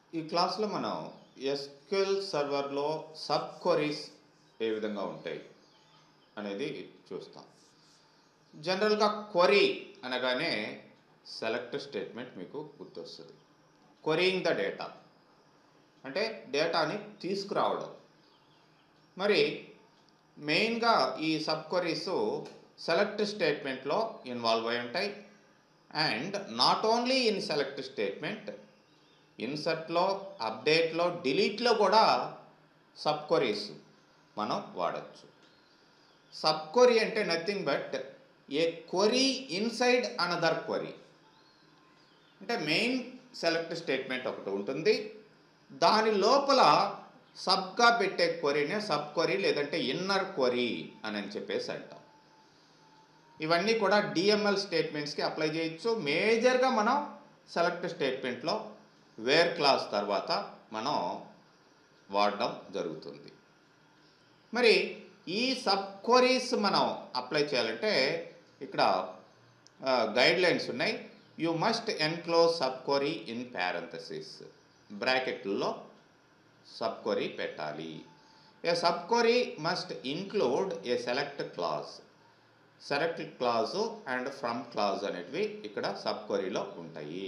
ఈ క్లాస్లో మనం ఎస్క్యూఎల్ సర్వర్లో సబ్ క్వరీస్ ఏ విధంగా ఉంటాయి అనేది చూస్తాం జనరల్గా క్వరీ అనగానే సెలెక్ట్ స్టేట్మెంట్ మీకు గుర్తొస్తుంది క్వరీయింగ్ ద డేటా అంటే డేటాని తీసుకురావడం మరి మెయిన్గా ఈ సబ్ క్వరీస్ సెలెక్ట్ స్టేట్మెంట్లో ఇన్వాల్వ్ అయి ఉంటాయి and not only in select statement ఇన్సర్ట్లో అప్డేట్లో డిలీట్లో కూడా సబ్ క్వరీస్ మనం వాడచ్చు సబ్ క్వరీ అంటే nothing but a query inside another query అంటే మెయిన్ సెలెక్ట్ స్టేట్మెంట్ ఒకటి ఉంటుంది దాని లోపల సబ్గా పెట్టే క్వరీనే సబ్ క్వరీ లేదంటే ఇన్నర్ క్వరీ అని అని చెప్పేసి అంటాం ఇవన్నీ కూడా డిఎంఎల్ స్టేట్మెంట్స్కి అప్లై చేయొచ్చు మేజర్గా మనం సెలెక్ట్ స్టేట్మెంట్లో వేర్ క్లాస్ తర్వాత మనం వాడడం జరుగుతుంది మరి ఈ సబ్ క్వరీస్ మనం అప్లై చేయాలంటే ఇక్కడ గైడ్ లైన్స్ ఉన్నాయి you must enclose sub query in parenthesis బ్రాకెట్లో సబ్ క్వరీ పెట్టాలి a sub query must include a select clause select clause and from clause అనేటివి ఇక్కడ సబ్ క్వరీలో ఉంటాయి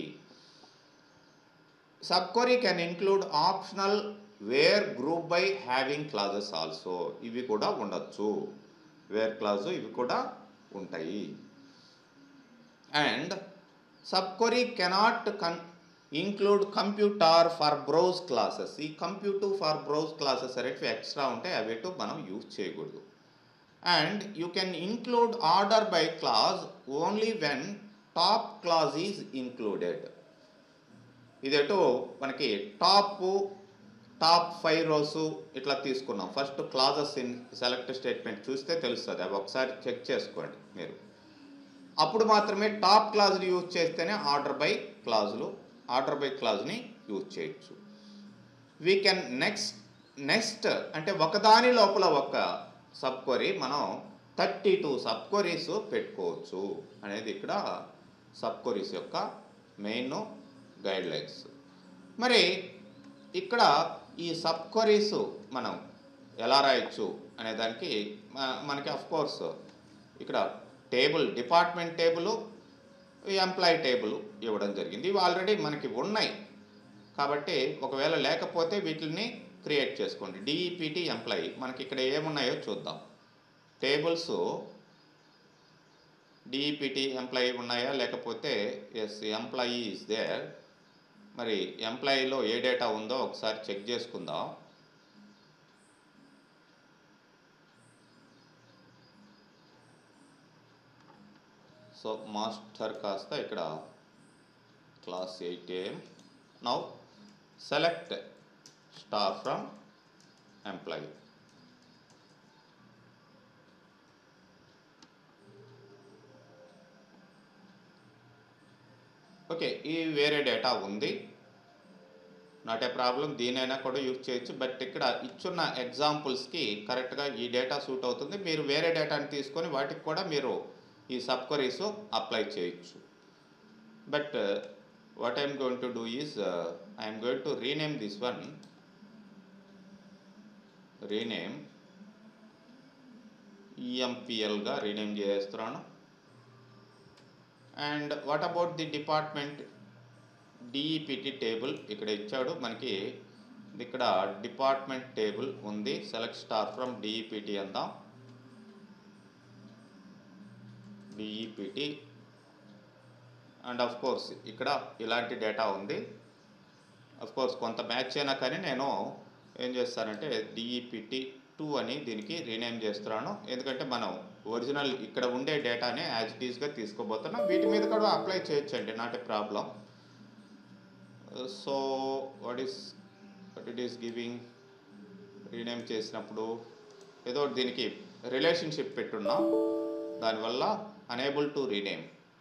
sub query can include optional where group by having clauses also ఇవి కూడా ఉండొచ్చు where clause ఇవి కూడా ఉంటాయి and sub query cannot can include computer for browse clauses ఈ కంప్యూటర్ ఫర్ బ్రౌజ్ క్లాసెస్ అనేటివి ఎక్స్ట్రా ఉంటాయి అవి మనం యూజ్ చేయకూడదు and you can include order by clause only when top clause is included ఇదేటో మనకి టాప్ టాప్ ఫైవ్ రోస్ ఇట్లా తీసుకున్నాం first clauses in select statement చూస్తే తెలుస్తుంది అవి ఒకసారి చెక్ చేసుకోండి మీరు అప్పుడు మాత్రమే టాప్ క్లాజులు యూజ్ చేస్తేనే ఆర్డర్ బై క్లాజులు ఆర్డర్ బై క్లాజ్ని యూజ్ చేయొచ్చు వీ కెన్ నెక్స్ట్ నెక్స్ట్ అంటే ఒకదాని లోపల ఒక సబ్ క్వరీ మనం థర్టీ టూ సబ్ క్వరీస్ పెట్టుకోవచ్చు అనేది ఇక్కడ సబ్ క్వరీస్ యొక్క మెయిన్ గైడ్ లైన్స్ మరి ఇక్కడ ఈ సబ్ క్వరీస్ మనం ఎలా రాయొచ్చు అనే దానికి మనకి అఫ్ కోర్స్ ఇక్కడ table department table employee table ఇవ్వడం జరిగింది ఇవి ఆల్రెడీ మనకి ఉన్నాయి కాబట్టి ఒకవేళ లేకపోతే వీటిని క్రియేట్ చేసుకోండి డిఈపిటి ఎంప్లాయీ మనకి ఇక్కడ ఏమున్నాయో చూద్దాం టేబుల్స్ డిఈపిటి ఎంప్లాయీ ఉన్నాయా లేకపోతే ఎస్ ఎంప్లాయీ ఇస్ దేర్ మరి ఎంప్లాయీలో ఏ డేటా ఉందో ఒకసారి చెక్ చేసుకుందాం సో మాస్టర్ కాస్త ఇక్కడ class eight AM now select star from employee okay ఈ వేరే డేటా ఉంది నాట్ ఏ ప్రాబ్లం దీనైనా కూడా యూజ్ చేయొచ్చు బట్ ఇక్కడ ఇచ్చున్న ఎగ్జాంపుల్స్కి కరెక్ట్గా ఈ డేటా సూట్ అవుతుంది మీరు వేరే డేటాని తీసుకొని వాటికి కూడా మీరు ఈ సబ్ క్వరీస్ అప్లై చేయొచ్చు but what I'm going to do is I'm going to rename this one rename ఈఎంపిఎల్గా రీనేమ్ చేస్తున్నాను and what about the department DEPT table ఇక్కడ ఇచ్చాడు మనకి ఇక్కడ డిపార్ట్మెంట్ టేబుల్ ఉంది సెలెక్ట్ స్టార్ ఫ్రమ్ డిఈపిటి అందాం DEPT and of course ఇక్కడ ఇలాంటి డేటా ఉంది అఫ్ కోర్స్ కొంత మ్యాచ్ అయినా కానీ నేను ఏం చేస్తానంటే డిఈపిటి టూ అని దీనికి రీనేమ్ చేస్తున్నాను ఎందుకంటే మనం ఒరిజినల్ ఇక్కడ ఉండే డేటాని యాజ్ ఇట్ ఈస్గా తీసుకోబోతున్నాం వీటి మీద కూడా అప్లై చేయొచ్చండి not a problem so what is what it is giving rename చేసినప్పుడు ఏదో దీనికి రిలేషన్షిప్ పెట్టున్నాం దానివల్ల unable to rename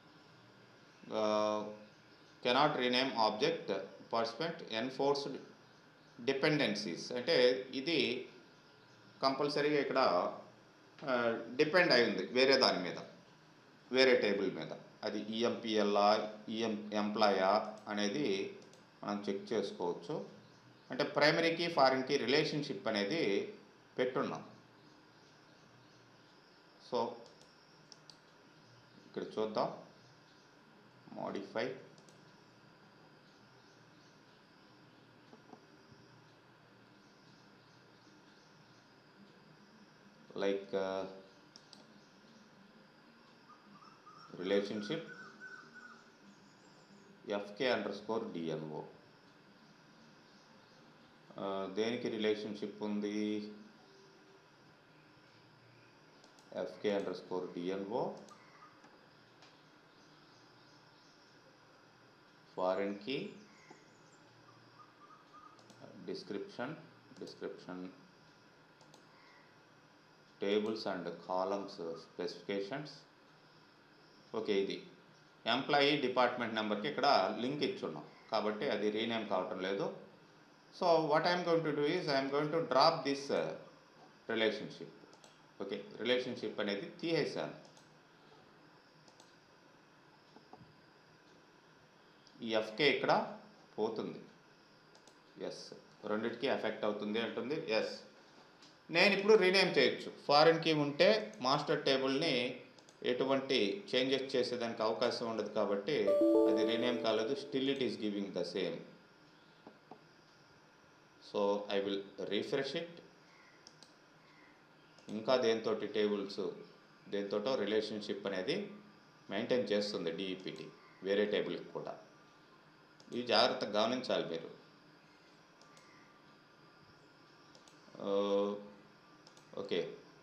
cannot rename object participant enforced dependencies అంటే ఇది కంపల్సరీగా ఇక్కడ డిపెండ్ అయి ఉంది వేరే దాని మీద వేరే టేబుల్ మీద అది ఈఎంపిఎల్ఆ ఈఎం ఎంప్లాయా అనేది మనం చెక్ చేసుకోవచ్చు అంటే ప్రైమరీకి ఫారిన్కి రిలేషన్షిప్ అనేది పెట్టున్నాం సో ఇక్కడ చూద్దాం modify like uh, relationship fk underscore DNO దేనికి రిలేషన్షిప్ ఉంది ఎఫ్కే అండర్ స్కోర్ డిఎన్ఓ ఫారెన్కి description description tables and columns specifications okay ఇది ఎంప్లాయీ డిపార్ట్మెంట్ నెంబర్కి ఇక్కడ లింక్ ఇచ్చున్నాం కాబట్టి అది రీనేమ్ కావటం లేదు so what I'm going to do is I'm going to drop this relationship okay relationship అనేది తీసేసాను ఈ ఎఫ్కే ఇక్కడ పోతుంది ఎస్ రెండిటికి ఎఫెక్ట్ అవుతుంది అంటుంది ఎస్ నేను ఇప్పుడు రీనేమ్ చేయొచ్చు ఫారిన్కి ఉంటే మాస్టర్ టేబుల్ని ఎటువంటి చేంజెస్ చేసేదానికి అవకాశం ఉండదు కాబట్టి అది రీనేమ్ కాలేదు still it is giving the same so I will refresh it ఇంకా దేంతో టేబుల్స్ దేంతోటో రిలేషన్షిప్ అనేది మెయింటైన్ చేస్తుంది డిఈపిటి వేరే టేబుల్కి కూడా ఇవి జాగ్రత్తగా గమనించాలి మీరు ఓకే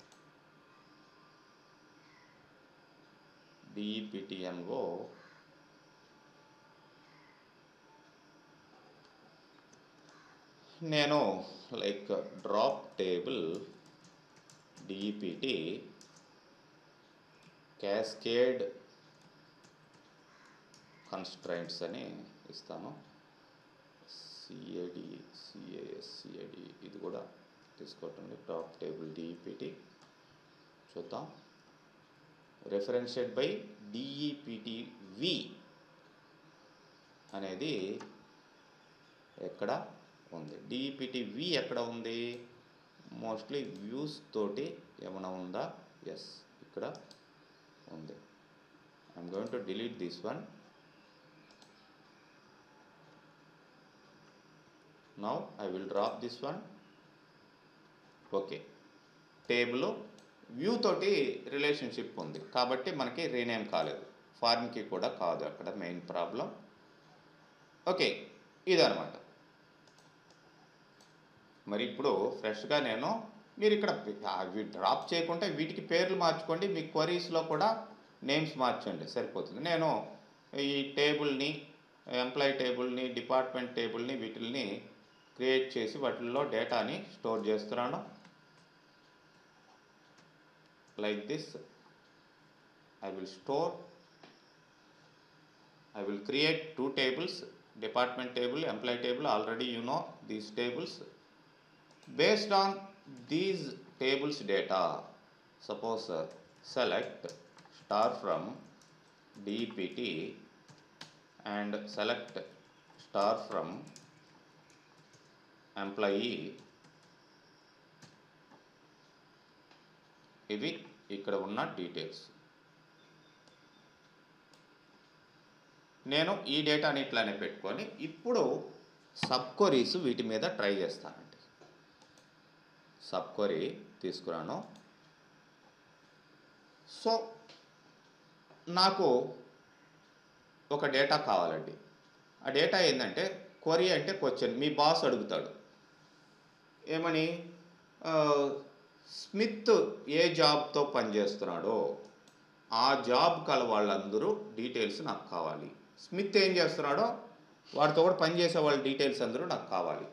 డిఈపిటిఎన్ఓ నేను like drop table DEPT cascade constraints అని ఇస్తాను సిఏడి సిఏఎస్ సిఏడి ఇది కూడా తీసుకోవటండి టాప్ టేబుల్ డిఈపిటి చూద్దాం రెఫరెన్షియడ్ బై డిఈపిటి వి అనేది ఎక్కడ ఉంది డిఈపిటి వి ఎక్కడ ఉంది మోస్ట్లీ వ్యూస్ తోటి ఏమైనా ఉందా ఎస్ ఇక్కడ ఉంది I'm going to delete this one now I will drop this one okay table view తోటి రిలేషన్షిప్ ఉంది కాబట్టి మనకి రీనేమ్ కాలేదు ఫారిన్కి కూడా కాదు అక్కడ మెయిన్ ప్రాబ్లం ఓకే ఇదనమాట మరి ఇప్పుడు ఫ్రెష్గా నేను మీరు ఇక్కడ అవి డ్రాప్ చేయకుండా వీటికి పేర్లు మార్చుకోండి మీ క్వరీస్లో కూడా నేమ్స్ మార్చండి సరిపోతుంది నేను ఈ టేబుల్ని ఎంప్లాయీ టేబుల్ని డిపార్ట్మెంట్ టేబుల్ని వీటిల్ని క్రియేట్ చేసి వాటిల్లో డేటాని స్టోర్ చేస్తున్నాను like this I will store I will create two tables department table employee table already you know these tables based on these tables data suppose uh, select star from dpt and select star from employee ఇవి ఇక్కడ ఉన్న details నేను ఈ డేటాని ఇట్లానే పెట్టుకొని ఇప్పుడు sub queries వీటి మీద ట్రై చేస్తానండి సబ్ క్వరీ తీసుకురాను సో నాకు ఒక డేటా కావాలండి ఆ డేటా ఏంటంటే క్వరీ అంటే క్వశ్చన్ మీ బాస్ అడుగుతాడు ఏమని ఆ, స్మిత్ ఏ జాబ్తో పనిచేస్తున్నాడో ఆ జాబ్ కల వాళ్ళందరూ డీటెయిల్స్ నాకు కావాలి స్మిత్ ఏం చేస్తున్నాడో వాడితో కూడా పనిచేసే వాళ్ళ డీటెయిల్స్ అందరూ నాకు కావాలి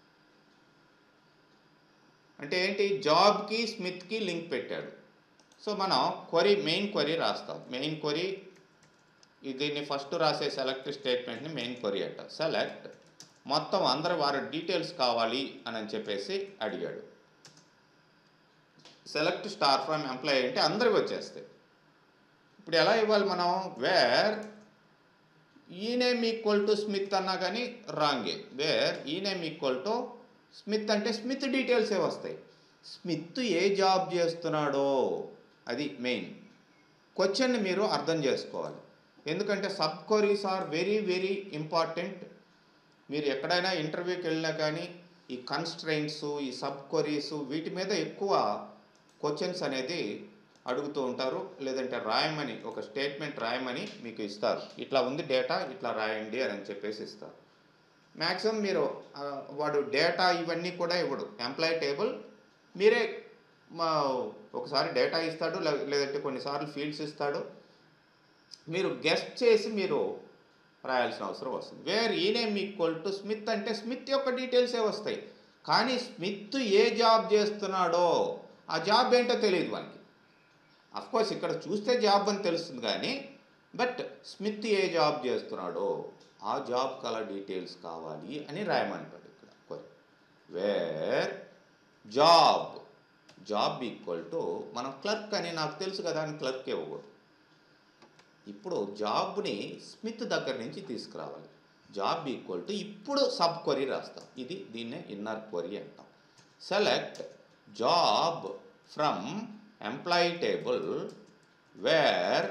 అంటే ఏంటి జాబ్కి స్మిత్కి లింక్ పెట్టాడు సో మనం క్వరీ మెయిన్ క్వరీ రాస్తాం మెయిన్ క్వరీ దీన్ని ఫస్ట్ రాసే సెలెక్ట్ స్టేట్మెంట్ని మెయిన్ క్వరీ అంట సెలెక్ట్ మొత్తం అందరు వారి డీటెయిల్స్ కావాలి అని చెప్పేసి అడిగాడు సెలెక్ట్ స్టార్ ఫ్రమ్ ఎంప్లాయీ అంటే అందరికి వచ్చేస్తాయి ఇప్పుడు ఎలా ఇవ్వాలి మనం wear E name equal to Smith అన్నా కానీ రాంగే where E name equal to Smith అంటే స్మిత్ డీటెయిల్సే వస్తాయి స్మిత్ ఏ జాబ్ చేస్తున్నాడో అది మెయిన్ క్వశ్చన్ని మీరు అర్థం చేసుకోవాలి ఎందుకంటే sub queries are very very important మీరు ఎక్కడైనా ఇంటర్వ్యూకి వెళ్ళినా కానీ ఈ కన్స్ట్రైంట్స్ ఈ సబ్ క్వరీస్ వీటి మీద ఎక్కువ క్వశ్చన్స్ అనేది అడుగుతూ ఉంటారు లేదంటే రాయమని ఒక స్టేట్మెంట్ రాయమని మీకు ఇస్తారు ఇట్లా ఉంది డేటా ఇట్లా రాయండి అని చెప్పేసి ఇస్తారు మ్యాక్సిమం మీరు ఆ, వాడు డేటా ఇవన్నీ కూడా ఇవ్వడు ఎంప్లాయ్ టేబుల్ మీరే మా ఒకసారి డేటా ఇస్తాడు లే- లేదంటే కొన్నిసార్లు ఫీల్డ్స్ ఇస్తాడు మీరు గెస్ట్ చేసి మీరు రాయాల్సిన అవసరం వస్తుంది where E name equal to Smith అంటే స్మిత్ యొక్క డీటెయిల్సే వస్తాయి కానీ స్మిత్ ఏ జాబ్ చేస్తున్నాడో ఆ జాబ్ ఏంటో తెలియదు మనకి కోర్స్ ఇక్కడ చూస్తే జాబ్ అని తెలుస్తుంది కానీ బట్ స్మిత్ ఏ జాబ్ చేస్తున్నాడో ఆ జాబ్ కల డీటెయిల్స్ కావాలి అని రాయమంటాడు ఇక్కడ where job job equal to మనం క్లర్క్ అని నాకు తెలుసు కదా అని క్లర్క్ ఇవ్వకూడదు ఇప్పుడు జాబ్ని స్మిత్ దగ్గర నుంచి తీసుకురావాలి జాబ్ ఈక్వల్ టు ఇప్పుడు సబ్ క్వరీ రాస్తాం ఇది దీన్నే ఇన్నర్ క్వరీ అంటాం select job from employee table where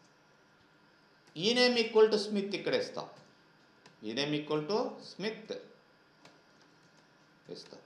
E name equal to Smith ఇక్కడ ఇస్తాం E name equal to Smith ఇస్తాం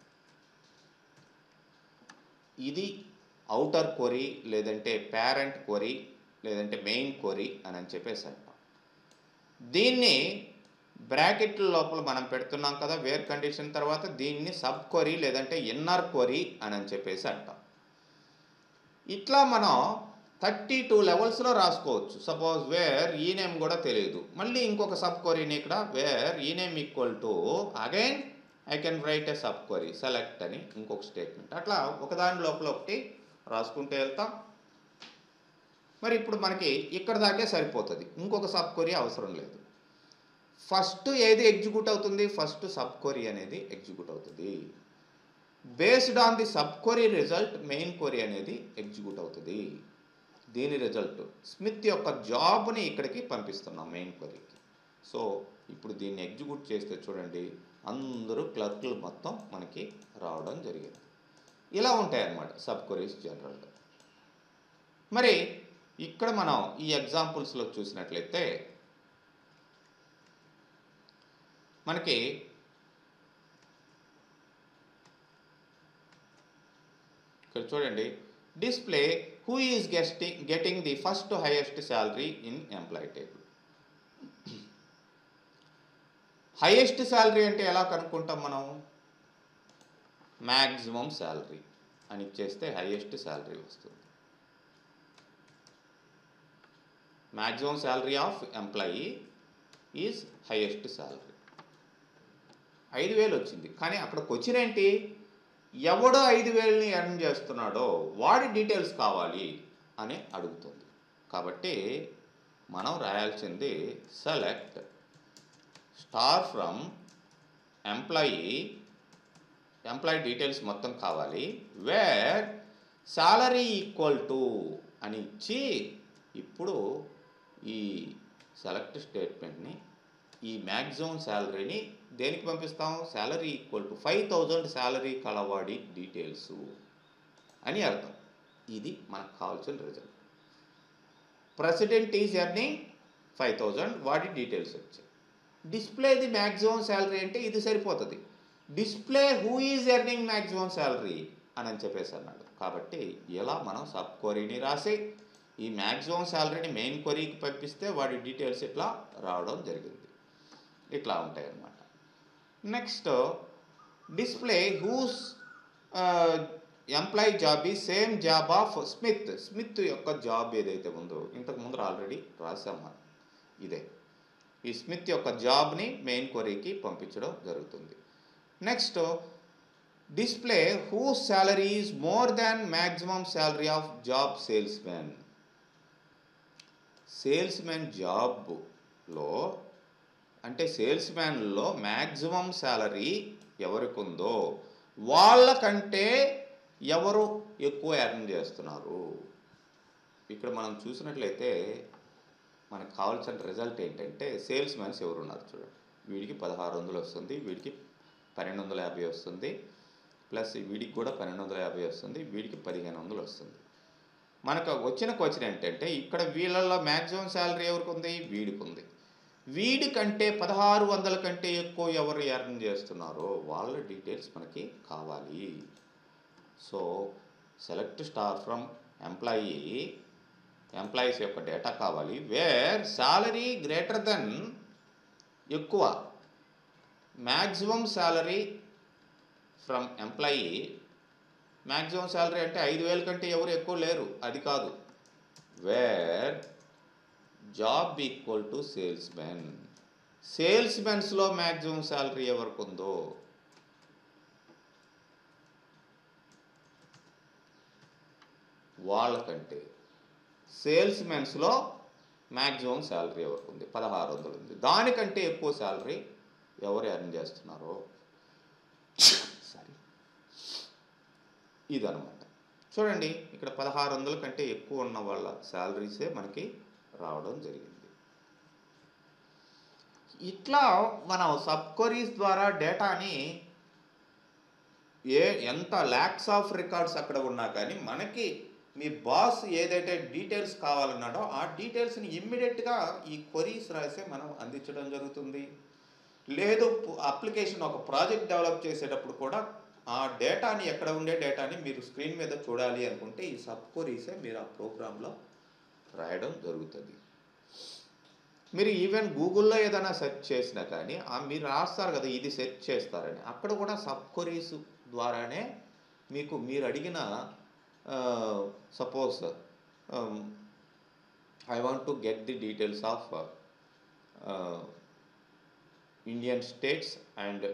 ఇది అవుటర్ క్వరీ లేదంటే పేరెంట్ క్వరీ లేదంటే మెయిన్ క్వరీ అని అని చెప్పేసి అంటాం దీన్ని బ్రాకెట్ల లోపల మనం పెడుతున్నాం కదా వేర్ కండిషన్ తర్వాత దీన్ని సబ్ క్వరీ లేదంటే ఇన్నర్ క్వరీ అని అని చెప్పేసి అంటాం ఇట్లా మనం థర్టీ టూ లెవెల్స్లో రాసుకోవచ్చు సపోజ్ వేర్ ఈ నేమ్ కూడా తెలియదు మళ్ళీ ఇంకొక సబ్ క్వరీని ఇక్కడ where E name equal to again I can write a sub query select అని ఇంకొక స్టేట్మెంట్ అట్లా ఒకదాని లోపల ఒకటి రాసుకుంటూ వెళ్తాం మరి ఇప్పుడు మనకి ఇక్కడ దాకే సరిపోతుంది ఇంకొక సబ్ క్వరీ అవసరం లేదు ఫస్ట్ ఏది ఎగ్జిక్యూట్ అవుతుంది ఫస్ట్ సబ్ క్వరీ అనేది ఎగ్జిక్యూట్ అవుతుంది based on the sub query result main query అనేది ఎగ్జిక్యూట్ అవుతుంది దీని రిజల్ట్ స్మిత్ యొక్క జాబ్ని ఇక్కడికి పంపిస్తున్నాం మెయిన్ క్వరీకి సో ఇప్పుడు దీన్ని ఎగ్జిక్యూట్ చేస్తే చూడండి అందరూ క్లర్క్లు మొత్తం మనకి రావడం జరిగింది ఇలా ఉంటాయి అన్నమాట సబ్ క్వరీస్ జనరల్గా మరి ఇక్కడ మనం ఈ ఎగ్జాంపుల్స్లో చూసినట్లయితే మనకి ఇక్కడ చూడండి display who is guesting getting the first highest salary in employ table highest salary అంటే ఎలా కనుక్కుంటాం మనం మ్యాక్సిమం శాలరీ అని ఇచ్చేస్తే హైయెస్ట్ శాలరీ వస్తుంది maximum salary of employee is highest salary ఐదు వేలు వచ్చింది కానీ అక్కడికి వచ్చిన ఏంటి ఎవడో ఐదు వేలని ఎర్న్ చేస్తున్నాడో వాడి డీటెయిల్స్ కావాలి అని అడుగుతుంది కాబట్టి మనం రాయాల్సింది select star from employee employee details మొత్తం కావాలి వేర్ సాలరీ ఈక్వల్ టు అని ఇచ్చి ఇప్పుడు ఈ సెలెక్ట్ స్టేట్మెంట్ని ఈ మ్యాక్సిమం శాలరీని దేనికి పంపిస్తాం salary equal to five thousand salary కలవాడి డీటెయిల్స్ అని అర్థం ఇది మనకు కావాల్సిన result president is earning five thousand వాడి డీటెయిల్స్ వచ్చాయి డిస్ప్లే ది మ్యాక్సిమం శాలరీ అంటే ఇది సరిపోతుంది display who is earning maximum salary అని అని చెప్పేసి అన్నాడు కాబట్టి ఇలా మనం సబ్ క్వరీని రాసి ఈ మ్యాక్సిమం శాలరీని మెయిన్ క్వరీకి పంపిస్తే వాడి డీటెయిల్స్ ఇట్లా రావడం జరిగింది ఇట్లా ఉంటాయి అన్నమాట next display whose employee job ఈ same job of Smith Smith యొక్క జాబ్ ఏదైతే ఉందో ఇంతకు ముందు ఆల్రెడీ రాసాం మనం ఇదే ఈ స్మిత్ యొక్క జాబ్ని మెయిన్ క్వరీకి పంపించడం జరుగుతుంది next display who salary is more than maximum salary of job salesman salesman జాబ్లో అంటే సేల్స్ మ్యాన్లో మ్యాక్సిమం శాలరీ ఎవరికి ఉందో వాళ్ళకంటే ఎవరు ఎక్కువ ఎర్న్ చేస్తున్నారు ఇక్కడ మనం చూసినట్లయితే మనకు కావాల్సిన రిజల్ట్ ఏంటంటే సేల్స్ మ్యాన్స్ ఎవరున్నారు చూడండి వీడికి పదహారు వందలు వస్తుంది వీడికి పన్నెండు వందల యాభై వస్తుంది ప్లస్ వీడికి కూడా పన్నెండు వందల యాభై వస్తుంది వీడికి పదిహేను వందలు వస్తుంది మనకు వచ్చిన క్వశ్చన్ ఏంటంటే ఇక్కడ వీళ్ళల్లో మ్యాక్సిమం శాలరీ ఎవరికి ఉంది వీడికి ఉంది వీడి కంటే పదహారు వందల కంటే ఎక్కువ ఎవరు ఎర్న్ చేస్తున్నారో వాళ్ళ డీటెయిల్స్ మనకి కావాలి so select star from employee employees యొక్క డేటా కావాలి వేర్ శాలరీ గ్రేటర్ దెన్ ఎక్కువ maximum salary from employee maximum salary అంటే ఐదు వేల కంటే ఎవరు ఎక్కువ లేరు అది కాదు where job equal to salesmen sales మెన్స్లో మ్యాక్సిమం శాలరీ ఎవరికి ఉందో వాళ్ళకంటే సేల్స్ మెన్స్లో మ్యాక్సిమం శాలరీ ఎవరికి ఉంది పదహారు వందలు ఉంది దానికంటే ఎక్కువ శాలరీ ఎవరు ఎర్న్ చేస్తున్నారో సారీ ఇదనమాట చూడండి ఇక్కడ పదహారు వందల కంటే ఎక్కువ ఉన్న వాళ్ళ శాలరీసే మనకి రావడం జరిగింది ఇట్లా మనం సబ్ క్వరీస్ ద్వారా డేటాని ఏ ఎంత ల్యాక్స్ ఆఫ్ రికార్డ్స్ అక్కడ ఉన్నా కానీ మనకి మీ బాస్ ఏదైతే డీటెయిల్స్ కావాలన్నాడో ఆ డీటెయిల్స్ని ఇమ్మీడియట్గా ఈ క్వరీస్ రాసే మనం అందించడం జరుగుతుంది లేదు అప్లికేషన్ ఒక ప్రాజెక్ట్ డెవలప్ చేసేటప్పుడు కూడా ఆ డేటాని ఎక్కడ ఉండే డేటాని మీరు స్క్రీన్ మీద చూడాలి అనుకుంటే ఈ సబ్ క్వరీసే మీరు ఆ ప్రోగ్రాంలో రాయడం జరుగుతుంది మీరు ఈవెన్ గూగుల్లో ఏదైనా సెర్చ్ చేసినా కానీ ఆ మీరు రాస్తారు కదా ఇది సెర్చ్ చేస్తారని అక్కడ కూడా సబ్ క్వరీస్ ద్వారానే మీకు మీరు అడిగిన suppose I want to get the details of Indian states and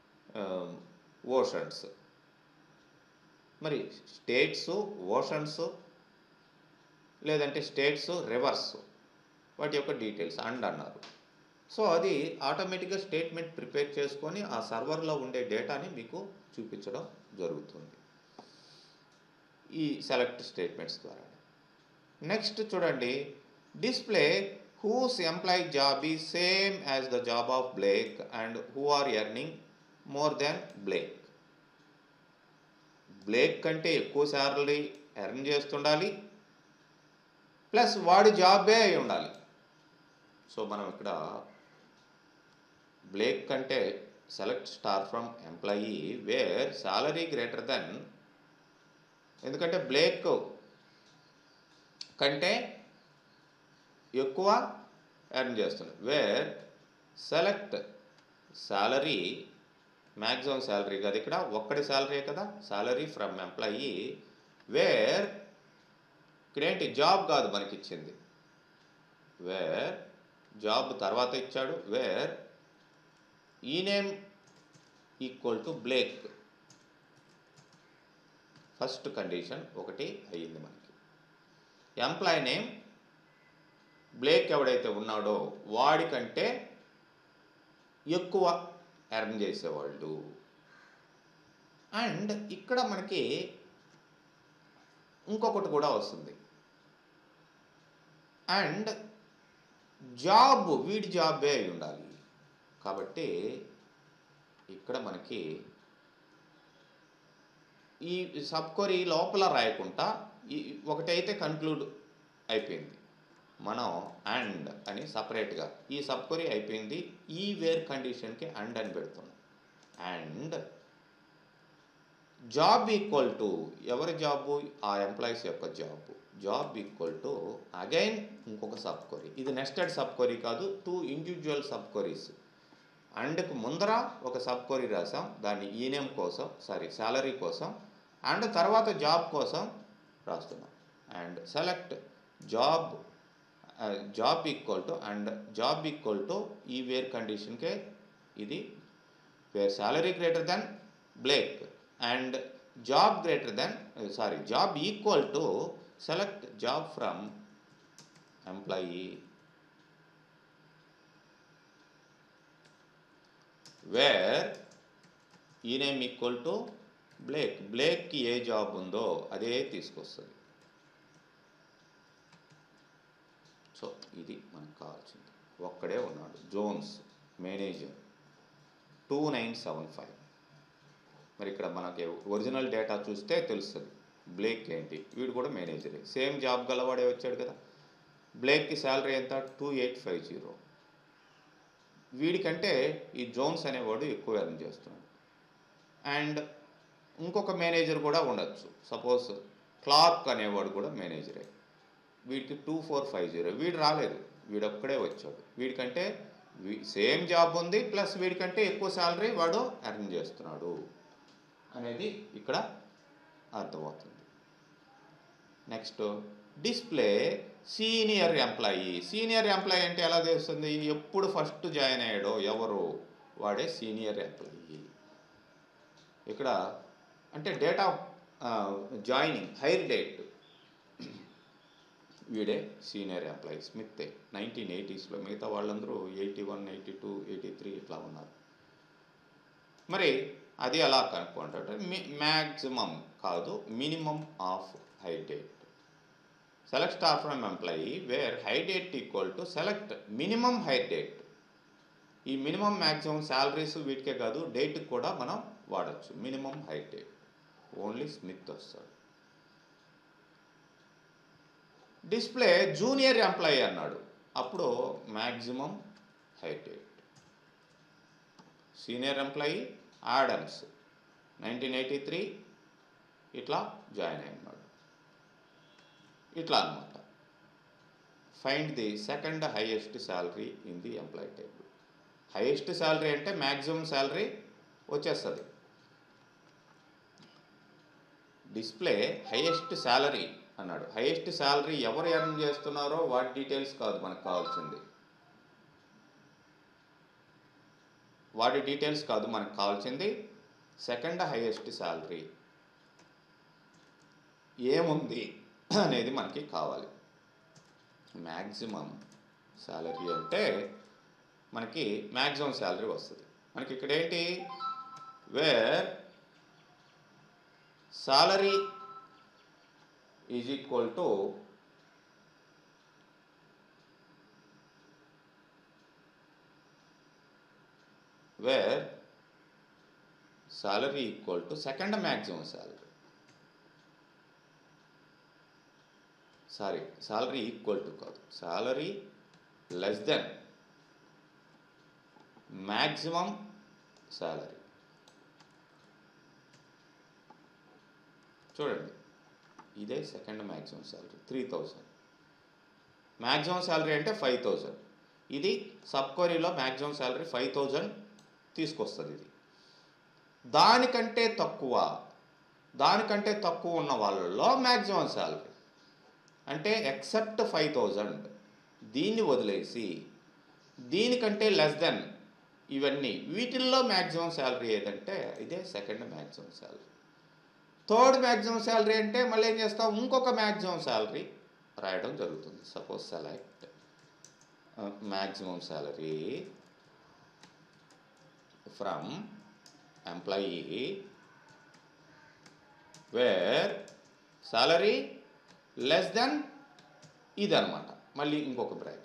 oceans మరి స్టేట్స్ ఓషన్స్ లేదంటే స్టేట్స్ రివర్స్ వాటి యొక్క డీటెయిల్స్ అండ్ అన్నారు సో అది ఆటోమేటిక్గా స్టేట్మెంట్ ప్రిపేర్ చేసుకొని ఆ సర్వర్లో ఉండే డేటాని మీకు చూపించడం జరుగుతుంది ఈ సెలెక్ట్ స్టేట్మెంట్స్ ద్వారా నెక్స్ట్ చూడండి డిస్ప్లే హూస్ ఎంప్లాయ్ జాబ్ ఈ same as the job of Blake and who are earning more than Blake Blake కంటే ఎక్కువ శాలరీ ఎర్న్ చేస్తుండాలి ప్లస్ వాడి జాబే అయి ఉండాలి సో మనం ఇక్కడ బ్లేక్ కంటే select star from employee where salary greater than ఎందుకంటే బ్లేక్ కంటే ఎక్కువ ఎర్న్ చేస్తుంది where select salary maximum salary కదా ఇక్కడ ఒక్కడి శాలరీ కదా శాలరీ ఫ్రమ్ ఎంప్లాయీ వేర్ ఇక్కడేంటి జాబ్ కాదు మనకి ఇచ్చింది వేర్ జాబ్ తర్వాత ఇచ్చాడు where E name equal to Blake first condition ఒకటి అయ్యింది మనకి ఎంప్లాయ్ నేమ్ బ్లేక్ ఎవడైతే ఉన్నాడో వాడికంటే ఎక్కువ ఎర్న్ చేసేవాళ్ళు అండ్ ఇక్కడ మనకి ఇంకొకటి కూడా వస్తుంది అండ్ జాబ్ వీడి జాబే అయి ఉండాలి కాబట్టి ఇక్కడ మనకి ఈ సబ్ కొరీ లోపల రాయకుండా ఈ ఒకటైతే కన్క్లూడ్ అయిపోయింది మనం అండ్ అని సపరేట్గా ఈ సబ్ కొరీ అయిపోయింది ఈ వేర్ కండిషన్కి అండ్ అని పెడుతున్నాం అండ్ జాబ్ ఈక్వల్ టు ఎవరి జాబు ఆ ఎంప్లాయీస్ యొక్క job job equal to again ఇంకొక సబ్ కొరీ ఇది నెస్టెడ్ సబ్ కొరీ కాదు టూ ఇండివిజువల్ సబ్ కొరీస్ అండ్కి ముందర ఒక సబ్ కొరీ రాసాం దాన్ని ఈ నేమ్ కోసం సారీ శాలరీ కోసం అండ్ తర్వాత జాబ్ కోసం రాస్తున్నాం and select job job equal to and job equal to ఈ వేర్ కండిషన్కే ఇది where salary greater than Blake and job greater than sorry job equal to select job from employee where E name equal to Blake బ్లేక్కి ఏ job ఉందో అదే తీసుకొస్తుంది so ఇది మనకు కావాల్సింది ఒక్కడే ఉన్నాడు Jones manager two nine seven five మరి ఇక్కడ మనకి ఒరిజినల్ డేటా చూస్తే తెలుస్తుంది బ్లేక్ ఏంటి వీడు కూడా మేనేజరే సేమ్ జాబ్ గలవాడే వచ్చాడు కదా బ్లేక్కి శాలరీ ఎంత టూ ఎయిట్ ఫైవ్ జీరో వీడికంటే ఈ జోన్స్ అనేవాడు ఎక్కువ ఎర్న్ చేస్తున్నాడు అండ్ ఇంకొక మేనేజర్ కూడా ఉండొచ్చు సపోజ్ క్లార్క్ అనేవాడు కూడా మేనేజరే వీడికి టూ ఫోర్ ఫైవ్ జీరో వీడు రాలేదు వీడొక్కడే వచ్చాడు వీడికంటే సేమ్ జాబ్ ఉంది ప్లస్ వీడికంటే ఎక్కువ శాలరీ వాడు ఎర్న్ చేస్తున్నాడు అనేది ఇక్కడ అర్థమవుతుంది next display senior employee senior employee అంటే ఎలా తెలుస్తుంది ఎప్పుడు ఫస్ట్ జాయిన్ అయ్యాడో ఎవరు వాడే సీనియర్ ఎంప్లాయీ ఇక్కడ అంటే date of joining hire date వీడే సీనియర్ ఎంప్లాయీ స్మిత్తే నైన్టీన్ ఎయిటీస్లో మిగతా వాళ్ళందరూ eighty one eighty two eighty three ఇట్లా ఉన్నారు మరి అది ఎలా కనుక్కుంటే మ్యాక్సిమం కాదు minimum of hire date select star from employee where hire date equal to select minimum hire date ఈ మినిమం మ్యాక్సిమం శాలరీస్ వీటికే కాదు డేట్కి కూడా మనం వాడచ్చు minimum hire date only Smith వస్తాడు డిస్ప్లే జూనియర్ ఎంప్లాయీ అన్నాడు అప్పుడు maximum high date senior employee Adams nineteen eighty three ఇట్లా జాయిన్ అయినాడు ఇట్లా అనమాట find the second highest salary in the employee table highest salary అంటే మ్యాక్సిమం శాలరీ వచ్చేస్తుంది display highest salary అన్నాడు హైయెస్ట్ శాలరీ ఎవరు ఎర్న్ చేస్తున్నారో వాటి డీటెయిల్స్ కాదు మనకు కావాల్సింది వాటి డీటెయిల్స్ కాదు మనకు కావాల్సింది సెకండ్ హైయెస్ట్ శాలరీ ఏముంది అనేది మనకి కావాలి మ్యాక్సిమం శాలరీ అంటే మనకి మ్యాక్సిమం శాలరీ వస్తుంది మనకి ఇక్కడ ఏంటి where salary is equal to where salary equal to second maximum salary sorry salary equal to కాదు salary less than maximum salary చూడండి ఇదే second maximum salary three thousand maximum salary అంటే ఫైవ్ థౌజండ్ ఇది sub క్వరీలో maximum salary five thousand తీసుకొస్తుంది ఇది దానికంటే తక్కువ దానికంటే తక్కువ ఉన్న వాళ్ళల్లో మ్యాక్సిమం శాలరీ అంటే ఎక్సెప్ట్ ఫైవ్ థౌజండ్ దీన్ని వదిలేసి దీనికంటే లెస్ దెన్ ఇవన్నీ వీటిల్లో మ్యాక్సిమం శాలరీ ఏదంటే ఇదే second maximum salary third maximum salary అంటే మళ్ళీ ఏం చేస్తాం ఇంకొక మ్యాక్సిమం శాలరీ రాయడం జరుగుతుంది suppose select maximum salary from employee where salary less than ఇదనమాట మళ్ళీ ఇంకొక బ్రాకెట్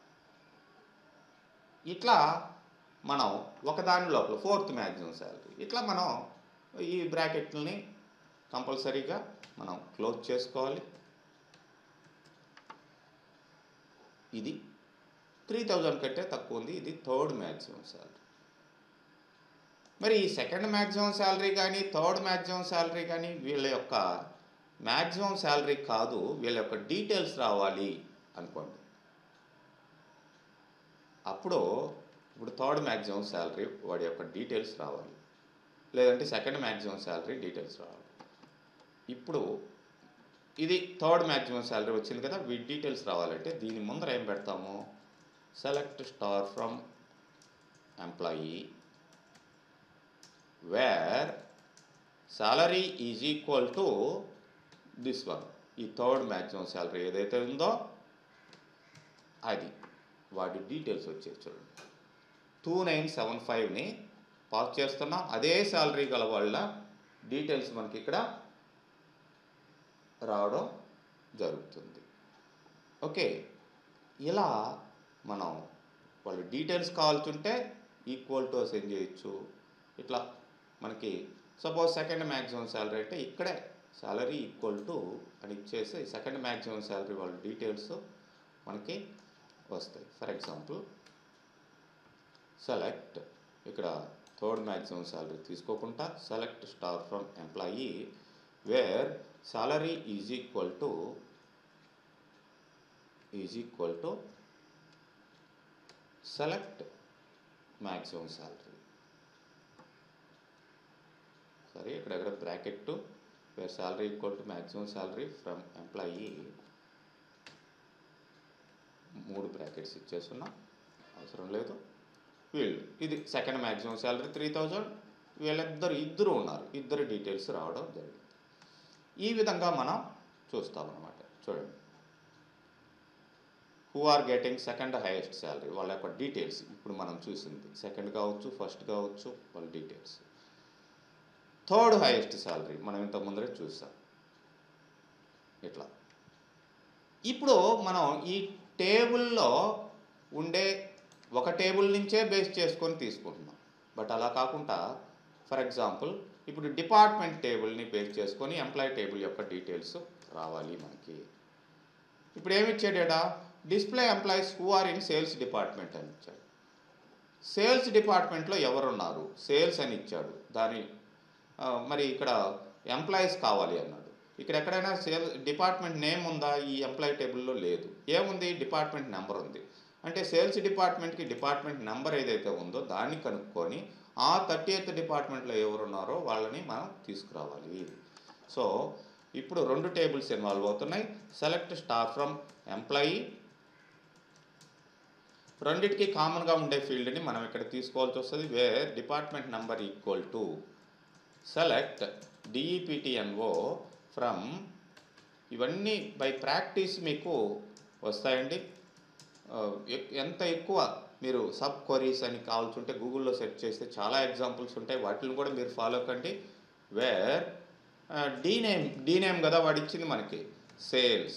ఇట్లా మనం ఒకదాని లోపల ఫోర్త్ మ్యాక్సిమం శాలరీ ఇట్లా మనం ఈ బ్రాకెట్లని కంపల్సరీగా మనం క్లోజ్ చేసుకోవాలి ఇది త్రీ థౌజండ్ కంటే తక్కువ ఉంది ఇది థర్డ్ మ్యాక్సిమం శాలరీ మరి ఈ సెకండ్ మ్యాక్సిమం శాలరీ కానీ థర్డ్ మ్యాక్సిమం శాలరీ కానీ వీళ్ళ యొక్క మ్యాక్సిమం శాలరీ కాదు వీళ్ళ యొక్క డీటెయిల్స్ రావాలి అనుకోండి అప్పుడు ఇప్పుడు థర్డ్ మ్యాక్సిమం శాలరీ వాడి యొక్క డీటెయిల్స్ రావాలి లేదంటే సెకండ్ మ్యాక్సిమం శాలరీ డీటెయిల్స్ రావాలి ఇప్పుడు ఇది థర్డ్ మ్యాక్సిమం శాలరీ వచ్చింది కదా వీటి డీటెయిల్స్ రావాలంటే దీని ముందర ఏం పెడతాము select star from employee where salary is equal to this one ఈ థర్డ్ మ్యాక్సిమం శాలరీ ఏదైతే ఉందో అది వాటి డీటెయిల్స్ వచ్చేది చూడండి టూ నైన్ సెవెన్ ఫైవ్ని పాస్ చేస్తున్నాం అదే శాలరీ గల వాళ్ళ డీటెయిల్స్ మనకి ఇక్కడ రావడం జరుగుతుంది ఓకే ఇలా మనం వాళ్ళు డీటెయిల్స్ కావాల్సింటే ఈక్వల్ టు సెండ్ చేయొచ్చు ఇట్లా మనకి సపోజ్ సెకండ్ మ్యాక్సిమం శాలరీ అంటే ఇక్కడే శాలరీ ఈక్వల్ టు అని ఇచ్చేసి సెకండ్ మ్యాక్సిమం శాలరీ వాళ్ళ డీటెయిల్స్ మనకి వస్తాయి ఫర్ ఎగ్జాంపుల్ సెలెక్ట్ ఇక్కడ థర్డ్ మ్యాక్సిమం శాలరీ తీసుకోకుండా select star from employee where salary is equal to is equal to select maximum salary సరే ఇక్కడెక్కడ bracket where salary equal to maximum salary from employee మూడు brackets ఇచ్చేస్తున్నా అవసరం లేదు వీళ్ళు ఇది second maximum salary three thousand వీళ్ళిద్దరు ఇద్దరు ఉన్నారు ఇద్దరు డీటెయిల్స్ రావడం జరిగింది ఈ విధంగా మనం చూస్తామన్నమాట చూడండి who are getting second highest salary వాళ్ళ యొక్క డీటెయిల్స్ ఇప్పుడు మనం చూసింది సెకండ్ కావచ్చు ఫస్ట్ కావచ్చు వాళ్ళ డీటెయిల్స్ థర్డ్ హైయెస్ట్ శాలరీ మనం ఇంత ముందరే చూసాం ఇట్లా ఇప్పుడు మనం ఈ టేబుల్లో ఉండే ఒక టేబుల్ నుంచే బేస్ చేసుకొని తీసుకుంటున్నాం బట్ అలా కాకుండా ఫర్ ఎగ్జాంపుల్ ఇప్పుడు డిపార్ట్మెంట్ టేబుల్ని బేస్ చేసుకొని ఎంప్లాయ్ టేబుల్ యొక్క డీటెయిల్స్ రావాలి మనకి ఇప్పుడు ఏమి ఇచ్చాడా display employees who are in sales department అని ఇచ్చాడు సేల్స్ డిపార్ట్మెంట్లో ఎవరున్నారు సేల్స్ అని ఇచ్చాడు దాని ఆ, మరి ఇక్కడ ఎంప్లాయీస్ కావాలి అన్నాడు ఇక్కడ ఎక్కడైనా సేల్ డిపార్ట్మెంట్ నేమ్ ఉందా ఈ ఎంప్లాయీ టేబుల్లో లేదు ఏముంది డిపార్ట్మెంట్ నెంబర్ ఉంది అంటే సేల్స్ డిపార్ట్మెంట్కి డిపార్ట్మెంట్ నెంబర్ ఏదైతే ఉందో దాన్ని కనుక్కొని ఆ థర్టీ ఎయిత్ డిపార్ట్మెంట్లో ఎవరున్నారో వాళ్ళని మనం తీసుకురావాలి సో ఇప్పుడు రెండు టేబుల్స్ ఇన్వాల్వ్ అవుతున్నాయి సెలెక్ట్ స్టార్ ఫ్రమ్ ఎంప్లాయీ రెండిటికి కామన్గా ఉండే ఫీల్డ్ని మనం ఇక్కడ తీసుకోవాల్సి వస్తుంది where department number equal to select DEPTNO from ఇవన్నీ బై ప్రాక్టీస్ మీకు వస్తాయండి ఆ, ఎక్- ఎంత ఎక్కువ మీరు సబ్ క్వరీస్ అని కావాల్సి గూగుల్లో సెర్చ్ చేస్తే చాలా ఎగ్జాంపుల్స్ ఉంటాయి వాటిని కూడా మీరు ఫాలో కండి where D name D name కదా వాడు ఇచ్చింది మనకి సేల్స్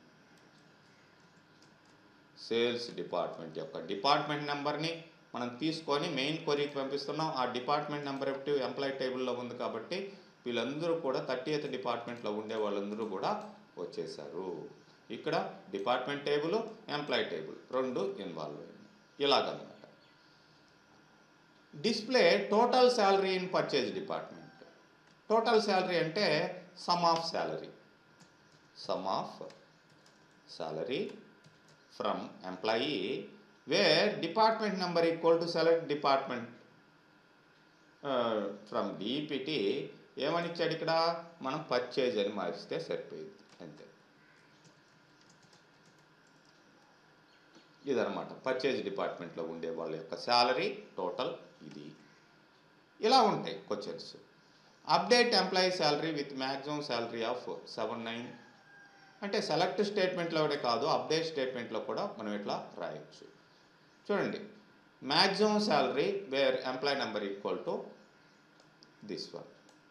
సేల్స్ డిపార్ట్మెంట్ యొక్క డిపార్ట్మెంట్ నెంబర్ని మనం తీసుకొని మెయిన్ క్వరీకి పంపిస్తున్నాం ఆ డిపార్ట్మెంట్ నెంబర్ ఎప్పుడు ఎంప్లాయ్ టేబుల్లో ఉంది కాబట్టి వీళ్ళందరూ కూడా థర్టీ ఎయిత్ డిపార్ట్మెంట్లో ఉండే వాళ్ళందరూ కూడా వచ్చేసారు ఇక్కడ డిపార్ట్మెంట్ టేబుల్ ఎంప్లాయ్ టేబుల్ రెండు ఇన్వాల్వ్ అయింది ఇలాగనమాట display total salary in purchase department total salary అంటే sum of salary sum of salary from employee where department number equal to select department from DPT ఏమని ఇచ్చాడు ఇక్కడ మనం పర్చేజ్ అని మారిస్తే సరిపోయింది అంతే ఇదనమాట పర్చేజ్ డిపార్ట్మెంట్లో ఉండే వాళ్ళ యొక్క శాలరీ టోటల్ ఇది ఇలా ఉంటాయి questions update employee salary with maximum salary of seven nine అంటే సెలెక్ట్ స్టేట్మెంట్లోనే కాదు అప్డేట్ స్టేట్మెంట్లో కూడా మనం ఇట్లా రాయొచ్చు చూడండి maximum salary where employee number equal to this one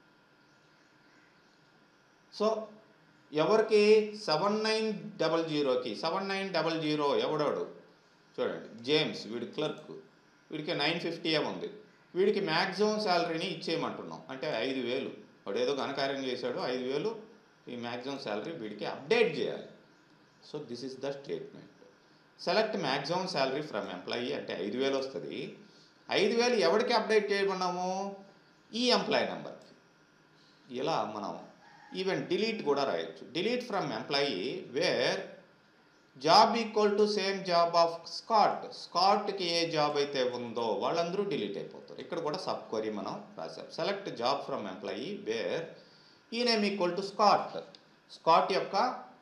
so ఎవరికి సెవెన్ నైన్ డబల్ జీరోకి సెవెన్ నైన్ డబల్ జీరో ఎవడోడు చూడండి జేమ్స్ వీడి క్లర్క్ వీడికి నైన్ ఫిఫ్టీ ఉంది వీడికి మ్యాక్సిమం శాలరీని ఇచ్చేయమంటున్నాం అంటే ఐదు వేలు వాడు ఏదో ఘనకార్యం చేశాడు ఐదు వేలు ఈ మ్యాక్సిమం శాలరీ వీడికి అప్డేట్ చేయాలి so this is the statement select maximum salary from employee అంటే ఐదు వేలు వస్తుంది ఐదు వేలు ఎవరికి అప్డేట్ చేయమన్నాము ఈ ఎంప్లాయీ నెంబర్కి ఇలా మనం ఈవెన్ డిలీట్ కూడా రాయొచ్చు delete from employee where job equal to same job of Scott స్కాట్కి ఏ జాబ్ అయితే ఉందో వాళ్ళందరూ డిలీట్ అయిపోతారు ఇక్కడ కూడా సబ్ క్వరీ మనం రాసాం select job from employee where E name equal to Scott Scott యొక్క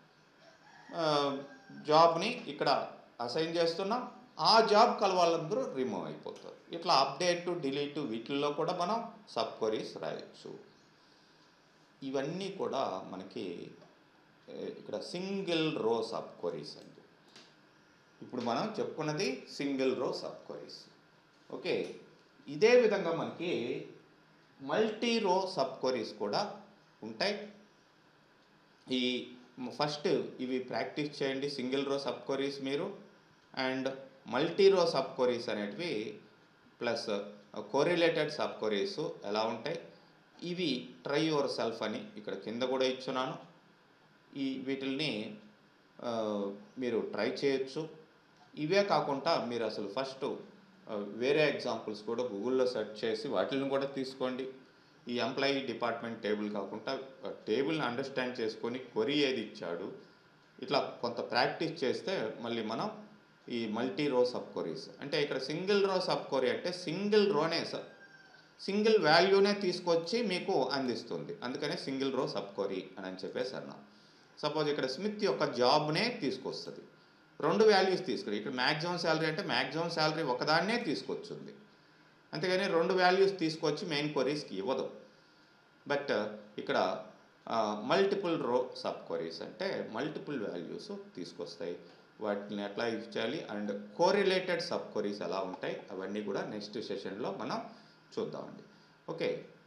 జాబ్ని ఇక్కడ అసైన్ చేస్తున్నాం ఆ జాబ్ కల వాళ్ళందరూ రిమూవ్ అయిపోతారు ఇట్లా అప్డేట్ డిలీట్ వీటిల్లో కూడా మనం సబ్ క్వరీస్ రాయొచ్చు ఇవన్నీ కూడా మనకి ఏ, ఇక్కడ సింగిల్ రో సబ్ క్వరీస్ అండి ఇప్పుడు మనం చెప్పుకున్నది single row sub queries okay ఇదే విధంగా మనకి మల్టీ రో సబ్ క్వరీస్ కూడా ఉంటాయి ఈ ఫస్ట్ ఇవి ప్రాక్టీస్ చేయండి సింగిల్ రో సబ్ క్వరీస్ మీరు అండ్ మల్టీరో సబ్ క్వరీస్ అనేటివి ప్లస్ కోరిలేటెడ్ సబ్ క్వరీస్ ఎలా ఉంటాయి ఇవి ట్రై యువర్ సెల్ఫ్ అని ఇక్కడ కింద కూడా ఇచ్చున్నాను ఈ వీటిల్ని ఆ, మీరు ట్రై చేయొచ్చు ఇవే కాకుండా మీరు అసలు ఫస్ట్ ఆ, వేరే ఎగ్జాంపుల్స్ కూడా గూగుల్లో సెర్చ్ చేసి వాటిని కూడా తీసుకోండి ఈ ఎంప్లాయీ డిపార్ట్మెంట్ టేబుల్ కాకుండా టేబుల్ని అండర్స్టాండ్ చేసుకొని కొరీ ఏది ఇచ్చాడు ఇట్లా కొంత ప్రాక్టీస్ చేస్తే మళ్ళీ మనం ఈ మల్టీ రో సబ్ కొరీస్ అంటే ఇక్కడ సింగిల్ రో సబ్ కొరీ అంటే సింగిల్ రోనే స- సింగిల్ వాల్యూనే తీసుకొచ్చి మీకు అందిస్తుంది అందుకనే సింగిల్ రో సబ్ కొరీ అని అని చెప్పేసి అన్నాం సపోజ్ ఇక్కడ స్మిత్ యొక్క జాబ్నే తీసుకొస్తుంది రెండు వాల్యూస్ తీసుకుని ఇక్కడ మ్యాక్సిమం శాలరీ అంటే మ్యాక్సిమం శాలరీ ఒకదాన్నే తీసుకొచ్చింది అంతేగాని రెండు వాల్యూస్ తీసుకొచ్చి మెయిన్ క్వరీస్కి ఇవ్వదు బట్ ఇక్కడ మల్టిపుల్ రో సబ్ క్వరీస్ అంటే మల్టిపుల్ వాల్యూస్ తీసుకొస్తాయి వాటిని ఎట్లా యూజ్ చేయాలి అండ్ కోరిలేటెడ్ సబ్ క్వరీస్ ఎలా ఉంటాయి అవన్నీ కూడా నెక్స్ట్ సెషన్లో మనం చూద్దామండి ఓకే